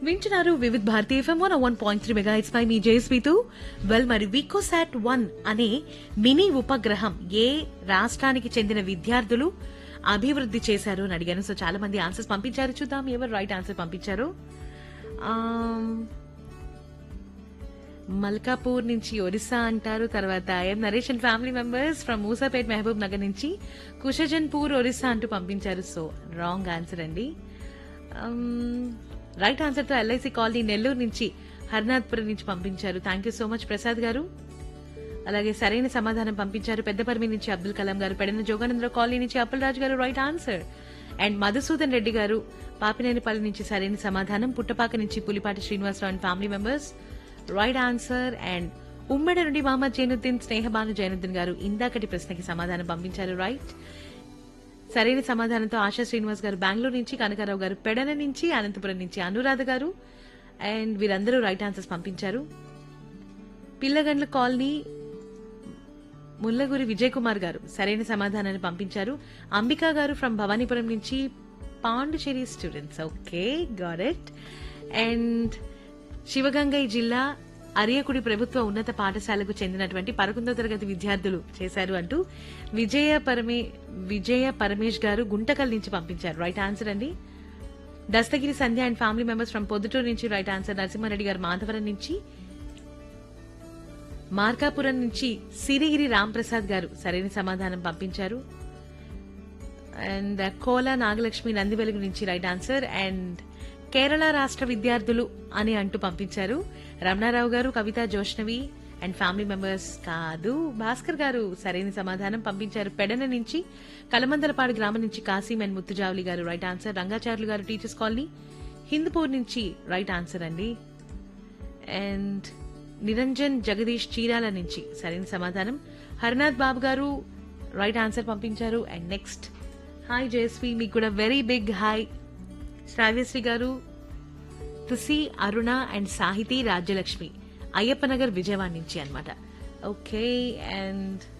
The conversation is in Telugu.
వింటున్నారు Vividh Bharati FM one one point three mega it's పై మీ జేఎస్పీతో వెల్ మరి వికోసాట్ వన్ అనే మినీ ఉపగ్రహం ఏ రాష్ట్రానికి చెందిన విద్యార్థులు అభివృద్ధి చేశారు అని అడిగాను సో చాలా మంది ఆన్సర్స్ పంపించారు చూద్దాం ఎవరు రైట్ ఆన్సర్ పంపించారు ఆమ్, మల్కాపూర్ నుంచి ఒరిస్సా అంటారు తర్వాత M Naresh and family members from Moosapet Mahabubnagar నుంచి కుషజన్పూర్ ఒరిస్సా అంటూ పంపించారు సో రాంగ్ ఆన్సర్ అండి రైట్ ఆన్సర్ తో ఎల్ఐసి కాలనీ నెల్లూరు నుంచి హర్నాథ్పురం నుంచి పంపించారు thank you so much Prasad garu అలాగే సరైన సమాధానం పంపించారు పెద్దపర్మి నుంచి అబ్దుల్ కలాం గారు పెడన జోగానందరావు కాలనీ నుంచి Appalaraju garu right answer and Madhusudan Reddy garu Papinenipalli నుంచి సరైన సమాధానం పుట్టపాక నుంచి Pulipati Srinivasarao and family members right answer and ఉమ్మడి నుండి మహమ్మద్ జైనుద్దీన్ స్నేహబాను జైనుద్దీన్ గారు ఇందాకటి ప్రశ్నకి సమాధానం పంపించారు రైట్ సరైన సమాధానంతో ఆశా శ్రీనివాస్ గారు బెంగళూరు నుంచి కనకారావు గారు పెడన నుంచి అనంతపురం నుంచి అనురాధ గారు అండ్ వీరందరూ రైట్ ఆన్సర్స్ పంపించారు పిల్లగండ్ల కాలనీ ముల్లగురి విజయ్ కుమార్ గారు సరైన సమాధానాన్ని పంపించారు అంబికా గారు ఫ్రమ్ భవానీపురం నుంచి Pondicherry students okay got it and Sivagangai జిల్లా అరియకుడి ప్రభుత్వ ఉన్నత పాఠశాలకు చెందినటువంటి పదకొండో తరగతి విద్యార్థులు చేశారు అంటూ విజయ పరమే విజయ పరమేష్ గారు గుంటకల్ నుంచి పంపించారు రైట్ ఆన్సర్ అండి Dastagiri Sandhya and family members from Proddatur నుంచి రైట్ ఆన్సర్ నరసింహారెడ్డి గారు మాధవరం నుంచి మార్కాపురం నుంచి సిరిగిరి రాంప్రసాద్ గారు సరైన సమాధానం పంపించారు అండ్ కోలా నాగలక్ష్మి నందివెలుగు నుంచి రైట్ ఆన్సర్ అండ్ కేరళ రాష్ట్ర విద్యార్థులు అని అంటూ పంపించారు Ramana Rao garu Kavitha Joshnavi and family members కాదు భాస్కర్ గారు సరైన సమాధానం పంపించారు పెడన నుంచి కలమందలపాడు గ్రామం నుంచి కాసిం అండ్ ముత్తుజావలి గారు రైట్ ఆన్సర్ రంగాచార్యులు గారు టీచర్స్ కాలనీ హిందూపూర్ నుంచి రైట్ ఆన్సర్ అండి అండ్ నిరంజన్ జగదీష్ చీరాల నుంచి సరైన సమాధానం హరినాథ్ బాబు గారు రైట్ ఆన్సర్ పంపించారు అండ్ నెక్స్ట్ హాయ్ జయశ్రీ మీకు కూడా వెరీ బిగ్ హాయ్ శ్రావ్యశ్రీ గారు తుసి అరుణ అండ్ సాహితీ రాజ్యలక్ష్మి అయ్యప్పనగర్ విజయవాడ నుంచి అన్నమాట ఓకే అండ్